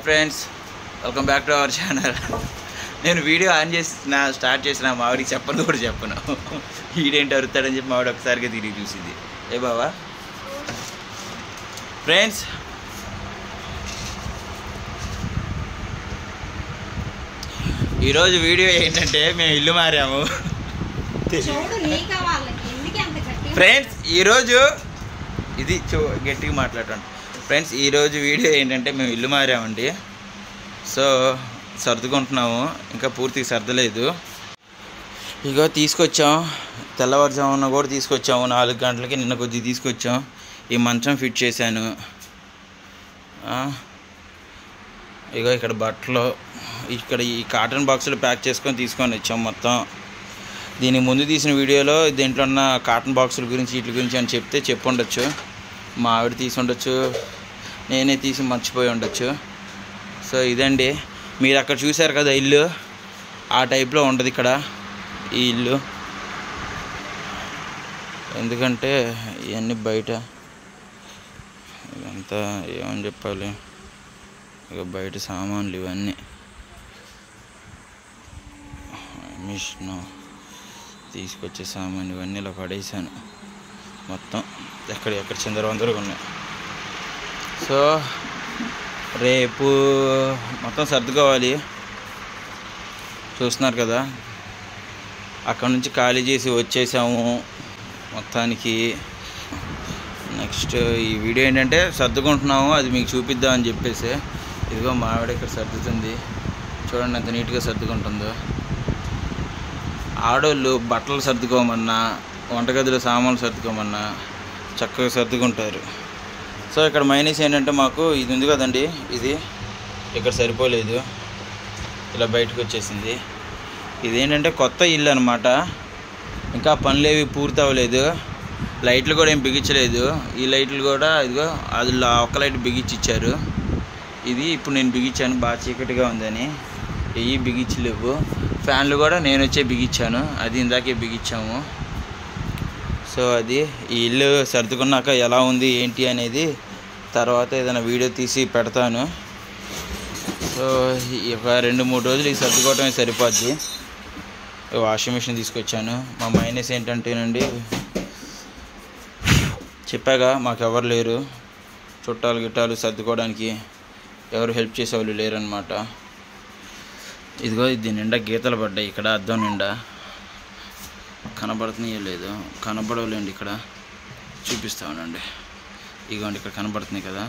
Friends welcome back to our channel నేను video on చేసి నా స్టార్ట్ చేసిన మా ఆవిడకి చెప్పను కూడా చెప్పను ఈడేంటి అరుతాడని చెప్పి మా ఆవిడ ఒకసారిగా తిరిగి చూసింది ఏ బావా ఫ్రెండ్స్ ఈరోజు వీడియో ఏంటంటే మేము ఇల్లు మారాము చూడు నీకు వాళ్ళకి ఎందుకు అంత గట్టిగా ఫ్రెండ్స్ ఈరోజు ఇది చూ గట్టిగా మాట్లాడండి ఫ్రెండ్స్ ఈరోజు వీడియో ఏంటంటే మేము ఇల్లు మారామండి సో సర్దుకుంటున్నాము ఇంకా పూర్తిగా సర్దలేదు ఇగో తీసుకొచ్చాం తెల్లవారుజామున కూడా తీసుకొచ్చాము నాలుగు గంటలకి నిన్న కొద్దిగా తీసుకొచ్చాం ఈ మంచం ఫిట్ చేశాను ఆ, ఇగో ఇక్కడ బట్టలు ఇక్కడ ఈ కాటన్ బాక్సులు ప్యాక్ చేసుకొని తీసుకొని వచ్చాం మొత్తం దీనికి ముందు తీసిన వీడియోలో దీంట్లో ఉన్న కాటన్ బాక్సుల గురించి వీటి గురించి అని చెప్తే చెప్పు ఉండొచ్చు మా ఆవిడ తీసి ఉండొచ్చు నేనే తీసి మర్చిపోయి ఉండొచ్చు సో ఇదండి మీరు అక్కడ చూశారు కదా ఇల్లు ఆ టైప్లో ఉండదు ఇక్కడ ఈ ఇల్లు ఎందుకంటే ఇవన్నీ బయట ఇదంతా ఏమని చెప్పాలి ఇక బయట సామాన్లు ఇవన్నీ మిషన్ తీసుకొచ్చే సామాన్ ఇవన్నీ ఇలా పడేసాను మొత్తం ఎక్కడ ఎక్కడ చిందరవందరగా ఉన్నాయి సో రేపు మొత్తం సర్దుకోవాలి చూస్తున్నారు కదా అక్కడ నుంచి ఖాళీ చేసి వచ్చేసాము మొత్తానికి నెక్స్ట్ ఈ వీడియో ఏంటంటే సర్దుకుంటున్నాము అది మీకు చూపిద్దామని చెప్పేసి ఇదిగో మా ఆవిడ ఇక్కడ సర్దుతుంది చూడండి ఎంత నీట్గా సర్దుకుంటుందో ఆడోళ్ళు బట్టలు సర్దుకోమన్నా వంటగదిలో సామాన్లు సర్దుకోమన్నా చక్కగా సర్దుకుంటారు సో ఇక్కడ మైనస్ ఏంటంటే మాకు ఇది ఉంది కదండి ఇది ఇక్కడ సరిపోలేదు ఇలా బయటకు వచ్చేసింది ఇదేంటంటే కొత్త ఇల్లు అనమాట ఇంకా పనులేవి పూర్తి అవ్వలేదు లైట్లు కూడా ఏం బిగించలేదు ఈ లైట్లు కూడా ఇదిగో అది లా- ఒక్క లైట్ బిగించి ఇచ్చారు ఇది ఇప్పుడు నేను బిగించాను బాగా చీకటిగా ఉందని ఇవి బిగించలేవు ఫ్యాన్లు కూడా నేను వచ్చే బిగించాను అది ఇందాకే బిగించాము సో అది ఈ ఇల్లు సర్దుకున్నాక ఎలా ఉంది ఏంటి అనేది తర్వాత ఏదైనా వీడియో తీసి పెడతాను సో ఈ ఒక రెండు మూడు రోజులు ఈ సర్దుకోవటమే సరిపోద్ది వాషింగ్ మిషన్ తీసుకొచ్చాను మా మైనస్ ఏంటంటేనండి చెప్పాగా మాకు ఎవరు లేరు చుట్టాలు గిట్టాలు సర్దుకోవడానికి ఎవరు హెల్ప్ చేసేవాళ్ళు లేరనమాట ఇదిగో దీని నిండా గీతలు పడ్డాయి ఇక్కడ అద్దం నిండా కనబడుతున్నాయో లేదు కనబడవులేండి ఇక్కడ చూపిస్తా ఉండండి ఇదిగోండి ఇక్కడ కనబడుతున్నాయి కదా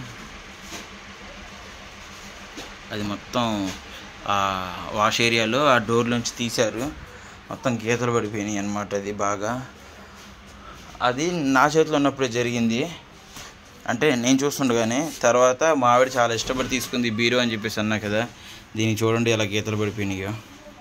అది మొత్తం ఆ వాష్ ఏరియాలో ఆ డోర్లోంచి తీశారు మొత్తం గీతలు పడిపోయినాయి అన్నమాట అది బాగా అది నా చేతిలో ఉన్నప్పుడే జరిగింది అంటే నేను చూస్తుండగానే తర్వాత మా ఆవిడ చాలా ఇష్టపడి తీసుకుంది బీరో అని చెప్పేసి అన్నా కదా దీనికి చూడండి ఎలా గీతలు పడిపోయినాయో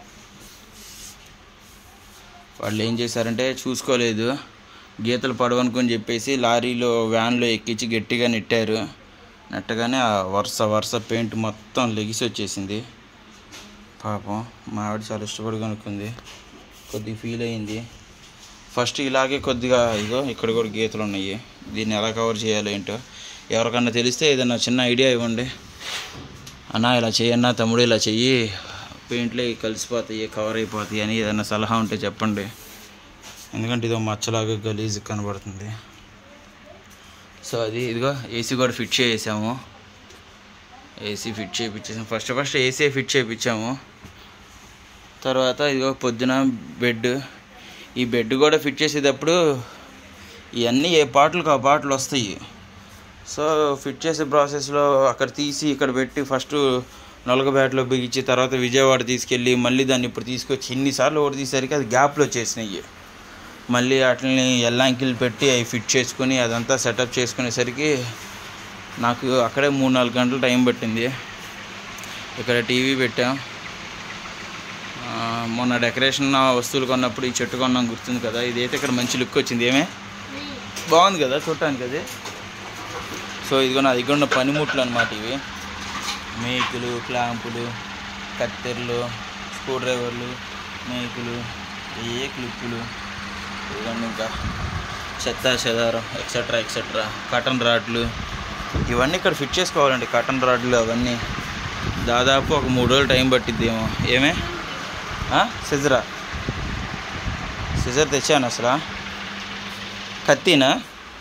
వాళ్ళు ఏం చేశారంటే చూసుకోలేదు గీతలు పడవనుకొని చెప్పేసి లారీలో వ్యాన్లో ఎక్కించి గట్టిగా నెట్టారు నెట్టగానే ఆ వరుస వరుస పెయింట్ మొత్తం లెగిసి వచ్చేసింది పాపం మా ఆవిడ చాలా ఇష్టపడి కొనుక్కుంది కొద్దిగా ఫీల్ అయింది ఫస్ట్ ఇలాగే కొద్దిగా ఇగో ఇక్కడ కూడా గీతలు ఉన్నాయి దీన్ని ఎలా కవర్ చేయాలో ఏంటో ఎవరికన్నా తెలిస్తే ఏదైనా చిన్న ఐడియా ఇవ్వండి అన్న ఇలా చేయన్నా తమ్ముడు ఇలా చెయ్యి పెయింట్లో ఇవి కలిసిపోతాయి కవర్ అయిపోతాయి అని ఏదైనా సలహా ఉంటే చెప్పండి ఎందుకంటే ఇదో మచ్చలాగా గలీజ్ కనబడుతుంది సో అది ఇదిగో ఏసీ కూడా ఫిట్ చేసాము ఏసీ ఫిట్ చేయించేసాము ఫస్ట్ ఫస్ట్ ఏసీ ఫిట్ చేయించాము తర్వాత ఇదిగో పొద్దున బెడ్ ఈ బెడ్ కూడా ఫిట్ చేసేటప్పుడు ఇవన్నీ ఏ పాటలకు ఆ పాటలు వస్తాయి సో ఫిట్ చేసే ప్రాసెస్లో అక్కడ తీసి ఇక్కడ పెట్టి ఫస్ట్ నొలగబేటలో బిగించి తర్వాత విజయవాడ తీసుకెళ్ళి మళ్ళీ దాన్ని ఇప్పుడు తీసుకొచ్చి ఇన్నిసార్లు ఒకటి తీసేసరికి అది గ్యాప్లో వచ్చేసినాయి మళ్ళీ వాటిని ఎల్లాంకిలు పెట్టి అవి ఫిట్ చేసుకొని అదంతా సెటప్ చేసుకునేసరికి నాకు అక్కడే మూడు నాలుగు గంటలు టైం పట్టింది ఇక్కడ టీవీ పెట్టాం ఆ, మొన్న డెకరేషన్ వస్తువులు కొన్నప్పుడు ఈ చెట్టు కొన్నాం గుర్తుంది కదా ఇదైతే ఇక్కడ మంచి లుక్ వచ్చింది ఏమే బాగుంది కదా చూడటానికి అది సో ఇదిగో నా దగ్గర ఉన్న పనిముట్లు అనమాట ఇవి మేకులు క్లాంపులు కత్తెరలు స్క్రూ డ్రైవర్లు మేకులు ఏ క్లిప్పులు ఇవన్నీ ఇంకా చెత్త చెదారం ఎక్సెట్రా ఎక్సెట్రా కటన్ రాడ్లు ఇవన్నీ ఇక్కడ ఫిట్ చేసుకోవాలండి కటన్ రాడ్లు అవన్నీ దాదాపు ఒక మూడు రోజులు టైం పట్టిద్దేమో ఏమే సిజరా సిజర్ తెచ్చాను అసలు కత్తినా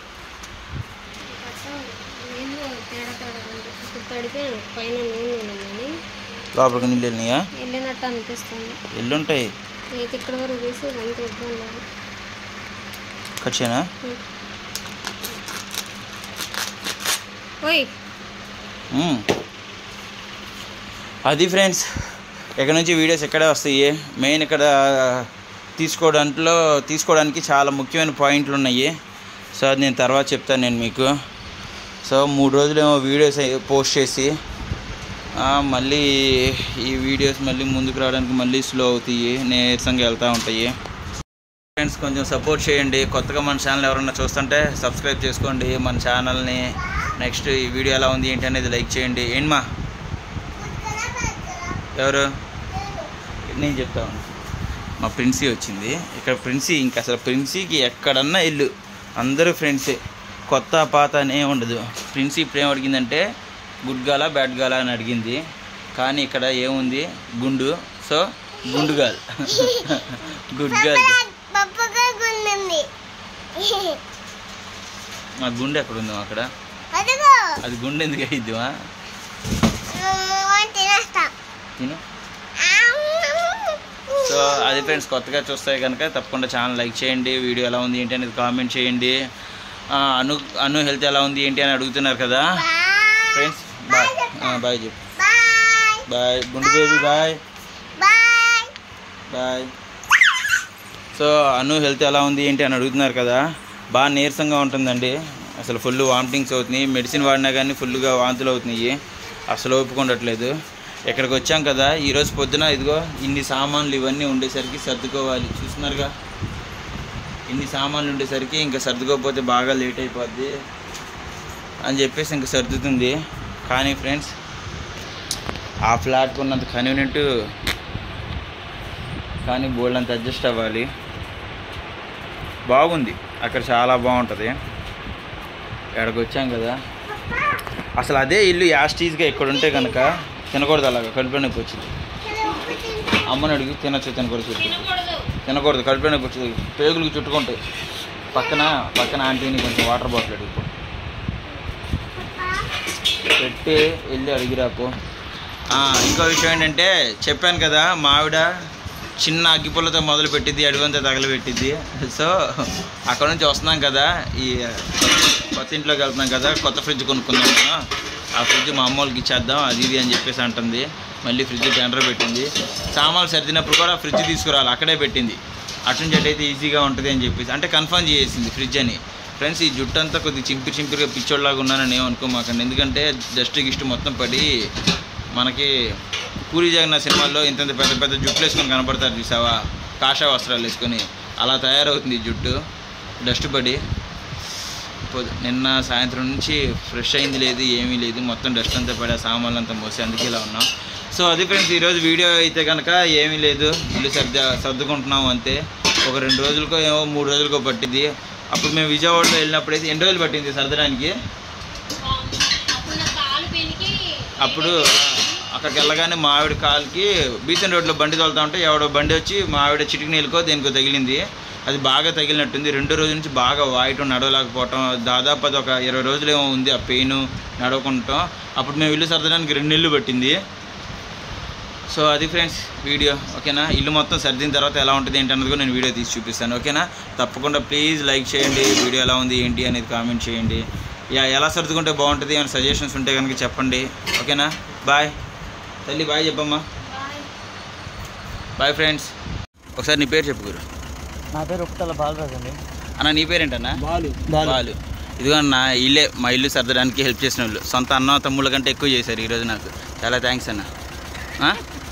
నీళ్ళు తేడా తేడా ఉంది. ఇప్పుడు తడిపాను పైన నూనె ఉన్నదని లోపలికి నీళ్ళు వెళ్ళినాయా వెళ్ళినట్టు అనిపిస్తుంది ఎల్లుంటాయి అయితే ఇక్కడ వరకు తీసి అంత ఇబ్బంది లేదు. ఖర్చేనా ఓయ్ మ్మ్. అది ఫ్రెండ్స్ ఇక్కడ నుంచి వీడియోస్ ఎక్కడే వస్తాయి మెయిన్ ఇక్కడ తీసుకోవడంలో తీసుకోవడానికి చాలా ముఖ్యమైన పాయింట్లు ఉన్నాయి సో అది నేను తర్వాత చెప్తాను నేను మీకు సో మూడు రోజులు ఏమో వీడియోస్ అయి- పోస్ట్ చేసి ఆ, మళ్ళీ ఈ వీడియోస్ మళ్ళీ ముందుకు రావడానికి మళ్ళీ స్లో అవుతాయి నీరసంగా వెళ్తూ ఉంటాయి ఫ్రెండ్స్ కొంచెం సపోర్ట్ చేయండి కొత్తగా మన ఛానల్ ఎవరన్నా చూస్తుంటే సబ్స్క్రైబ్ చేసుకోండి మన ఛానల్ని నెక్స్ట్ ఈ వీడియో ఎలా ఉంది ఏంటి అనేది లైక్ చేయండి ఏంటమ్మా ఎవరు నేను చెప్తాను మా ప్రిన్సీ వచ్చింది ఇక్కడ ప్రిన్సీ ఇంకా అసలు ప్రిన్సీకి ఎక్కడన్నా ఇల్లు అందరూ ఫ్రెండ్సే కొత్త పాత అనే ఉండదు ప్రిన్సీ ఇప్పుడు ఏం అడిగిందంటే గుడ్ గాలా బ్యాడ్ గాలా అని అడిగింది కానీ ఇక్కడ ఏముంది గుండు సో గుండు గాల్ గుడ్ గర్ల్ పప్పుగా గుండింది మా గుండె ఎక్కడ ఉందో అక్కడ అదిగో అది గుండె ఎందుకు అయిద్దిమా తినేస్తా తిను సో అది ఫ్రెండ్స్ కొత్తగా చూస్తే కనుక తప్పకుండా ఛానల్ లైక్ చేయండి వీడియో ఎలా ఉంది ఏంటి అనేది కామెంట్ చేయండి ఆ, అను అను హెల్త్ ఎలా ఉంది ఏంటి అని అడుగుతున్నారు కదా ఫ్రెండ్స్ బాయ్ బాయ్ చెప్పు బాయ్ బాయ్ గుండు baby bye bye bye so Anu health ఎలా ఉంది ఏంటి అని అడుగుతున్నారు కదా బాగా నీరసంగా ఉంటుందండి అసలు ఫుల్ వామిటింగ్స్ అవుతున్నాయి మెడిసిన్ వాడినా కానీ ఫుల్గా వాంతులు అవుతున్నాయి అసలు ఒప్పుకుండట్లేదు ఇక్కడికి వచ్చాం కదా ఈరోజు పొద్దున ఇదిగో ఇన్ని సామాన్లు ఇవన్నీ ఉండేసరికి సర్దుకోవాలి చూస్తున్నారుగా ఇన్ని సామాన్లు ఉండేసరికి ఇంకా సర్దుకోకపోతే బాగా లేట్ అయిపోద్ది అని చెప్పేసి ఇంకా సర్దుతుంది కానీ ఫ్రెండ్స్ ఆ ఫ్లాట్కి ఉన్నంత కన్వీనియంట్ కానీ బోల్డ్ అంత అడ్జస్ట్ అవ్వాలి బాగుంది అక్కడ చాలా బాగుంటుంది ఎక్కడికి వచ్చాం కదా అసలు అదే ఇల్లు యాస్టీజ్గా ఇక్కడ ఉంటే కనుక తినకూడదు అలాగా కడుపులో నొప్పి వచ్చింది అమ్మని అడిగి తినచ్చు తినకూడదు చుట్టూ తినకూడదు కడుపులో నొప్పి వచ్చింది పేగులకు చుట్టుకుంటాయి పక్కన పక్కన ఆంటీని కొంచెం వాటర్ బాటిల్ అడుగుపో పెట్టి వెళ్ళి అడిగిరాపు ఆ, ఇంకో విషయం ఏంటంటే చెప్పాను కదా మా ఆవిడ చిన్న అగ్గిపుల్లతో మొదలు పెట్టింది అడుగంతా తగలబెట్టింది సో అక్కడ నుంచి వస్తున్నాం కదా ఈ కొత్త ఇంట్లోకి వెళ్తున్నాం కదా కొత్త ఫ్రిడ్జ్ కొనుక్కుందాం మనం. ఆ ఫ్రిడ్జ్ మా అమ్మ వాళ్ళకి ఇచ్చేద్దాం అది ఇది అని చెప్పేసి అంటుంది మళ్ళీ ఫ్రిడ్జ్ టెండర్ పెట్టింది సామాన్లు సర్దినప్పుడు కూడా ఫ్రిడ్జ్ తీసుకురావాలి అక్కడే పెట్టింది అటు నుంచి అటైతే ఈజీగా ఉంటుంది అని చెప్పేసి అంటే కన్ఫర్మ్ చేసేసింది ఫ్రిడ్జ్ అని ఫ్రెండ్స్ ఈ జుట్టు అంతా కొద్దిగా చింపిరి చింపిరిగా పిచ్చోళ్ళలాగా ఉన్నానని ఏమనుకోమాకండి ఎందుకంటే డస్ట్ గిస్ట్ మొత్తం పడి మనకి పూరి జగన్నాథ్ సినిమాల్లో ఇంత ఇంత పెద్ద పెద్ద జుట్లు వేసుకొని కనపడతారు చూసావా కాషా వస్త్రాలు వేసుకొని అలా తయారవుతుంది ఈ జుట్టు డస్ట్ పడి పొద్దు- నిన్న సాయంత్రం నుంచి ఫ్రెష్ అయింది లేదు ఏమీ లేదు మొత్తం డస్ట్ అంతా పడి ఆ సామాన్లు అంతా మోసి అందుకే ఇలా ఉన్నాం సో అది ఫ్రెండ్స్ ఈరోజు వీడియో అయితే కనుక ఏమీ లేదు ఇల్లు సర్ద సర్దుకుంటున్నాం అంతే ఒక రెండు రోజులకో ఏమో మూడు రోజులకో పట్టింది అప్పుడు మేము విజయవాడలో వెళ్ళినప్పుడు అయితే ఎన్ని రోజులు పట్టింది సర్దడానికి అప్పుడు నా కాలు పెనికి అప్పుడు అక్కడికి వెళ్ళగానే మా ఆవిడ కాలుకి బీసెన్ రోడ్లో బండి తోలుతా ఉంటే ఎవడో బండి వచ్చి మా ఆవిడ చిటికి నీళ్ళకో దేనికో తగిలింది అది బాగా తగిలినట్టుంది రెండు రోజుల నుంచి బాగా వాయటం నడవలేకపోవటం దాదాపు అది ఒక ఇరవై రోజులు ఏమో ఉంది ఆ పెయిన్ నడవకుంటాం అప్పుడు మేము ఇల్లు సర్దడానికి రెండు నెలలు పట్టింది సో అది ఫ్రెండ్స్ వీడియో ఓకేనా ఇల్లు మొత్తం సర్దిన తర్వాత ఎలా ఉంటుంది ఏంటి అన్నది కూడా నేను వీడియో తీసి చూపిస్తాను ఓకేనా తప్పకుండా ప్లీజ్ లైక్ చేయండి వీడియో ఎలా ఉంది ఏంటి అనేది కామెంట్ చేయండి యా ఎలా సర్దుకుంటే బాగుంటుంది ఏమైనా సజెషన్స్ ఉంటే కనుక చెప్పండి ఓకేనా బాయ్ తల్లి బాయ్ చెప్పమ్మా బాయ్ ఫ్రెండ్స్ ఒకసారి నీ పేరు చెప్పు గురు నా పేరు ఒక్కతల బాలరాజు అండి అన్న నీ పేరేంటన్నా బాలు బాలు ఇదిగో అన్న ఇల్లే మా ఇల్లు సర్దడానికి హెల్ప్ చేసిన వాళ్ళు సొంత అన్న తమ్ముళ్ళ కంటే ఎక్కువ చేశారు ఈరోజు నాకు చాలా థ్యాంక్స్ అన్న ఆ?